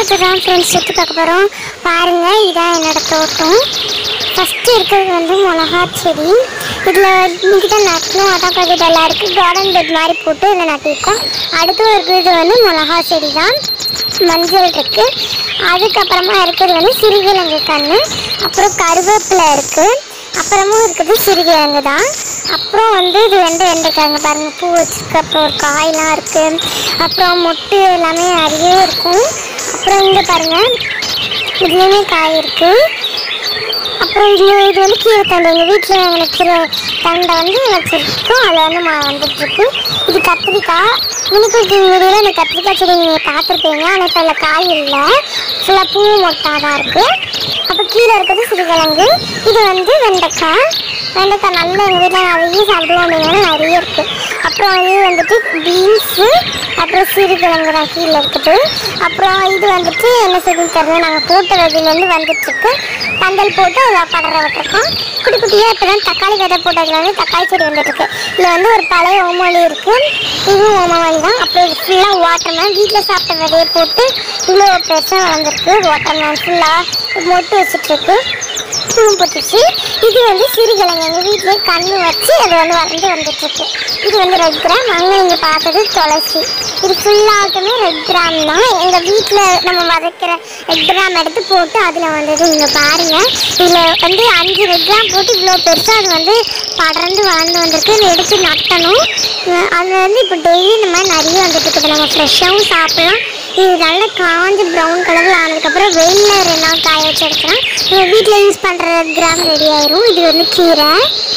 தோட்டத்தை தான் ஃப்ரெண்ட்ஸ் சுற்றி பார்க்க போகிறோம் பாருங்கள் இதான் என்னோட தோட்டம் ஃபஸ்ட்டு இருக்கிறது வந்து மிளகா செடி இதில் இன்னைக்கு தான் நட்டணும் அதான் கொஞ்சம் டல்லாக இருக்குது கார்டன் பெட் மாதிரி போட்டு இதில் நட்டிருக்கோம் அடுத்து இருக்கிறது வந்து மிளகா செடி தான் மஞ்சள் இருக்குது அதுக்கப்புறமா இருக்கிறது வந்து சிறுகிழங்கு கன்று அப்புறம் கருவேப்பிலை இருக்குது அப்புறமும் இருக்குது சிறுகிழங்கு தான் அப்புறம் வந்து இது வந்து வெண்டைக்காய்ங்க பாருங்கள் பூ வச்சுருக்கு அப்புறம் ஒரு காயெலாம் இருக்குது அப்புறம் மொட்டு எல்லாமே நிறைய இருக்கும் அப்புறம் இங்கே பாருங்கள் இதுலேயுமே காய் இருக்குது அப்புறம் இது இது வந்து கீரை தண்டு எங்கள் வீட்டில் வச்சுருக்கிற தண்டை வந்து வச்சுருக்கோம் அதில் வந்து மா வந்துட்டுருக்கு இது கத்திரிக்காய் மினிக்குள் வீடியோவில் இந்த கத்திரிக்காய் செடி நீங்கள் பார்த்துருப்பீங்க ஆனால் இப்போ அதில் காய் இல்லை ஃபுல்லாக பூ மொட்டாக தான் இருக்குது அப்போ கீழே இருக்கிறது சிறுகிழங்கு இது வந்து வெண்டைக்காய் வெண்டைக்காய் நல்லா எங்கள் வீட்டில் நிறைய சாப்பிடுவோம் அப்படின்னா நிறைய இருக்குது அப்புறம் இது வந்துட்டு பீன்ஸு அப்புறம் சிறுகிழங்கு தான் கீழே இருக்குது அப்புறம் இது வந்துட்டு என்ன செடின்னு தெரியல நாங்கள் போட்ட விதையிலேருந்து வந்துட்டுருக்கு பந்தல் போட்டு அதில் படர விட்டுருக்கோம் குட்டி குட்டியாக இப்போ தான் தக்காளி விதை போட்டதுல வந்து தக்காளி செடி வந்துட்டுருக்கு இதில் வந்து ஒரு பழைய ஓமொழி இருக்குது இதுவும் ஓமவழி தான் அப்புறம் இது ஃபுல்லாக வாட்டர்மேன் வீட்டில் சாப்பிட்ட விதையை போட்டு இவ்வளோ பெருசாக வளர்ந்துருக்கு வாட்டர்மேன் ஃபுல்லாக மொட்டு வச்சுட்ருக்கு பூவும் போட்டுச்சு இது வந்து சிறுகிழங்கு எங்கள் வீட்டிலே கண்ணு வச்சு அது வந்து வளர்ந்து வந்துட்டுருக்கு இது வந்து ரெட் கிராம் அங்கே நீங்கள் பார்த்தது துளசி இது ஃபுல்லாகட்டுமே ரெட் கிராம் தான் எங்கள் வீட்டில் நம்ம வதக்கிற ரெட் கிராம் எடுத்து போட்டு அதில் வந்தது இங்கே பாருங்கள் இதில் வந்து அஞ்சு ரெட் கிராம் போட்டு இவ்வளோ பெருசாக அது வந்து படர்ந்து வளர்ந்து வந்திருக்கு இதை எடுத்து நட்டணும் அஹ் அது வந்து இப்போ டெய்லி இந்த மாதிரி நிறைய வந்துட்டு இருக்குது நம்ம ஃப்ரெஷ்ஷாகவும் சாப்பிடலாம் இது நல்லா காஞ்சு ப்ரௌன் கலரில் ஆனதுக்கப்புறம் வெயிலில் ரெண்டு நாள் காய வச்சு எடுக்கலாம் நம்ம வீட்டில் யூஸ் பண்ணுற கிராம் ரெடி ஆயிரும் இது வந்து கீரை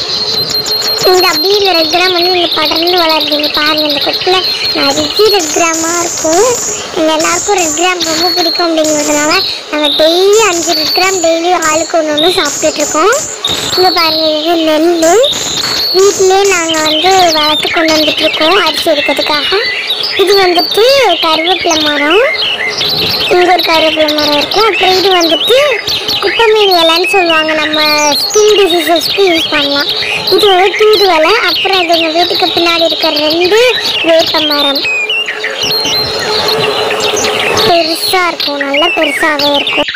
இந்த அப்படியே இந்த ரெட் கிராம் வந்து இங்கே படர்ந்து வளருது இங்கே பாருங்கள் இந்த கொட்டில் நிறைய ரெட் கிராமாக இருக்கும் எங்கள் எல்லாருக்கும் ரெட் கிராம் ரொம்ப பிடிக்கும் அப்படிங்கிறதுனால நாங்கள் டெய்லி அஞ்சு ரெட் கிராம் டெய்லி ஆளுக்கு ஒன்று ஒன்று சாப்பிட்டுட்ருக்கோம் இங்கே பாருங்கள் இது நெல் வீட்டிலே நாங்கள் வந்து வளர்த்து கொண்டு வந்துட்டுருக்கோம் அரிசி எடுக்கிறதுக்காக இது வந்துட்டு கருவேப்பிலை மரம் இங்கே ஒரு கருவேப்பிலை மரம் இருக்கும் அப்புறம் இது வந்துட்டு குப்பமீன் இலைன்னு சொல்லுவாங்க நம்ம ஸ்கின் டிசீசஸ்க்கு யூஸ் பண்ணலாம் இது வந்து தூதுவலை அப்புறம் இது எங்கள் வீட்டுக்கு பின்னாடி இருக்கிற ரெண்டு வேப்ப மரம் பெருசாக இருக்கும் நல்லா பெருசாகவே இருக்கும்